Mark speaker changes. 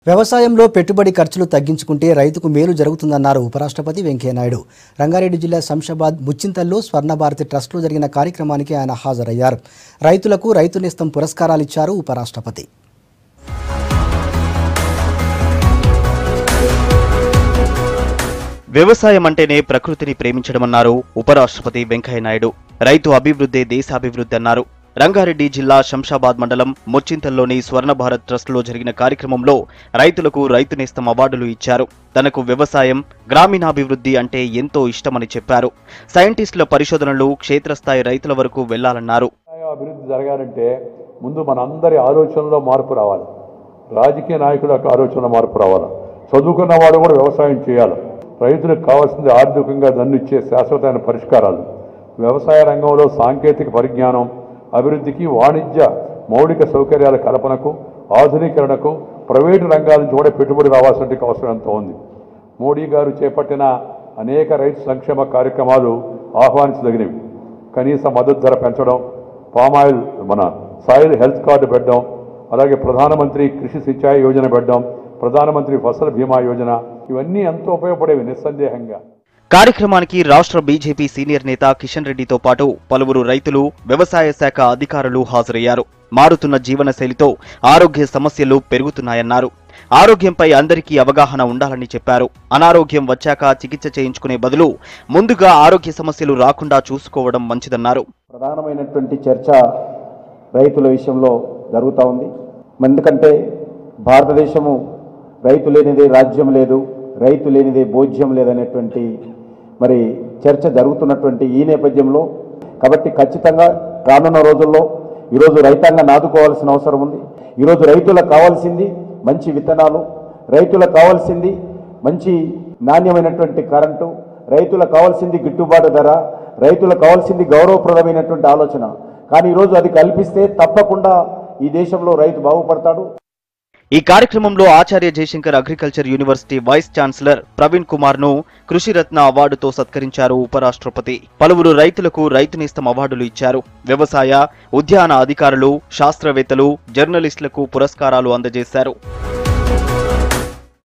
Speaker 1: వ్యవసాయంలో పెట్టుబడి ఖర్చులు తగ్గించుకుంటే రైతుకు మేలు జరుగుతుందన్నారు ఉపరాష్ట్రపతి వెంకయ్యనాయుడు రంగారెడ్డి జిల్లా శంషాబాద్ ముచ్చింతల్లో స్వర్ణభారతి ట్రస్ట్లో జరిగిన కార్యక్రమానికి ఆయన హాజరయ్యారు రైతులకు రైతు నేస్తం పురస్కారాలిచ్చారు ఉపరాష్ట్రపతి
Speaker 2: వ్యవసాయం అంటేనే ప్రకృతిని ప్రేమించడమన్నారు ఉపరాష్ట్రపతి వెంకయ్యనాయుడు రైతు అభివృద్ధే దేశాభివృద్ధి అన్నారు రంగారెడ్డి జిల్లా శంషాబాద్ మండలం మొచ్చింతల్లోని స్వర్ణ భారత్ ట్రస్ట్లో జరిగిన కార్యక్రమంలో రైతులకు రైతు నేస్తం అవార్డులు ఇచ్చారు తనకు వ్యవసాయం గ్రామీణాభివృద్ధి అంటే ఎంతో ఇష్టమని చెప్పారు సైంటిస్టుల పరిశోధనలు క్షేత్రస్థాయి రైతుల వరకు వెళ్లాలన్నారు
Speaker 3: వ్యవసాయ అభివృద్ధి జరగాలంటే ముందు మనందరి ఆలోచనలో మార్పు రావాలి రాజకీయ నాయకుల యొక్క ఆలోచనలో మార్పు రావాలి చదువుకున్న వాడు కూడా వ్యవసాయం చేయాలి రైతులకు కావాల్సింది ఆర్థికంగా దన్నిచ్చే శాశ్వతమైన పరిష్కారాలు వ్యవసాయ రంగంలో సాంకేతిక పరిజ్ఞానం అభివృద్ధికి వాణిజ్య మౌలిక సౌకర్యాల కల్పనకు ఆధునీకరణకు ప్రైవేటు రంగాల నుంచి కూడా పెట్టుబడి రావాల్సిన అవసరం ఎంతో ఉంది మోడీ గారు చేపట్టిన అనేక రైతు సంక్షేమ కార్యక్రమాలు ఆహ్వానించదగినవి కనీస మద్దతు ధర పెంచడం పామాయిల్ మన సాయిల్ హెల్త్ కార్డు పెట్టడం అలాగే ప్రధానమంత్రి కృషి సించాయి యోజన పెట్టడం ప్రధానమంత్రి ఫసల్ బీమా యోజన ఇవన్నీ ఎంతో ఉపయోగపడేవి నిస్సందేహంగా
Speaker 2: కార్యక్రమానికి రాష్ట్ర బీజేపీ సీనియర్ నేత కిషన్ రెడ్డితో పాటు పలువురు రైతులు వ్యవసాయ శాఖ అధికారులు హాజరయ్యారు మారుతున్న జీవనశైలితో ఆరోగ్య సమస్యలు పెరుగుతున్నాయన్నారు ఆరోగ్యంపై అందరికీ అవగాహన ఉండాలని చెప్పారు అనారోగ్యం వచ్చాక చికిత్స చేయించుకునే బదులు ముందుగా ఆరోగ్య సమస్యలు రాకుండా చూసుకోవడం మంచిదన్నారు
Speaker 4: ప్రధానమైనటువంటి చర్చ రైతుల విషయంలో జరుగుతూ ఉంది ఎందుకంటే భారతదేశము రైతు లేనిదే రాజ్యం లేదు రైతు లేనిదే భోజ్యం లేదనేటువంటి మరి చర్చ జరుగుతున్నటువంటి ఈ నేపథ్యంలో కాబట్టి ఖచ్చితంగా రానున్న రోజుల్లో ఈరోజు రైతాంగాన్ని ఆదుకోవాల్సిన అవసరం ఉంది ఈరోజు రైతులకు కావాల్సింది మంచి విత్తనాలు రైతులకు కావాల్సింది మంచి నాణ్యమైనటువంటి కరెంటు రైతులకు కావాల్సింది గిట్టుబాటు ధర రైతులకు కావాల్సింది గౌరవప్రదమైనటువంటి ఆలోచన కానీ ఈరోజు అది కల్పిస్తే తప్పకుండా ఈ దేశంలో రైతు బాగుపడతాడు
Speaker 2: ఈ కార్యక్రమంలో Acharya Jayashankar agriculture university vice chancellor Praveen Kumar ను కృషిరత్న అవార్డుతో సత్కరించారు ఉపరాష్ట్రపతి పలువురు రైతులకు రైతు నేస్తం అవార్డులు ఇచ్చారు వ్యవసాయ ఉద్యాన అధికారులు శాస్త్రవేత్తలు జర్నలిస్టులకు పురస్కారాలు అందజేశారు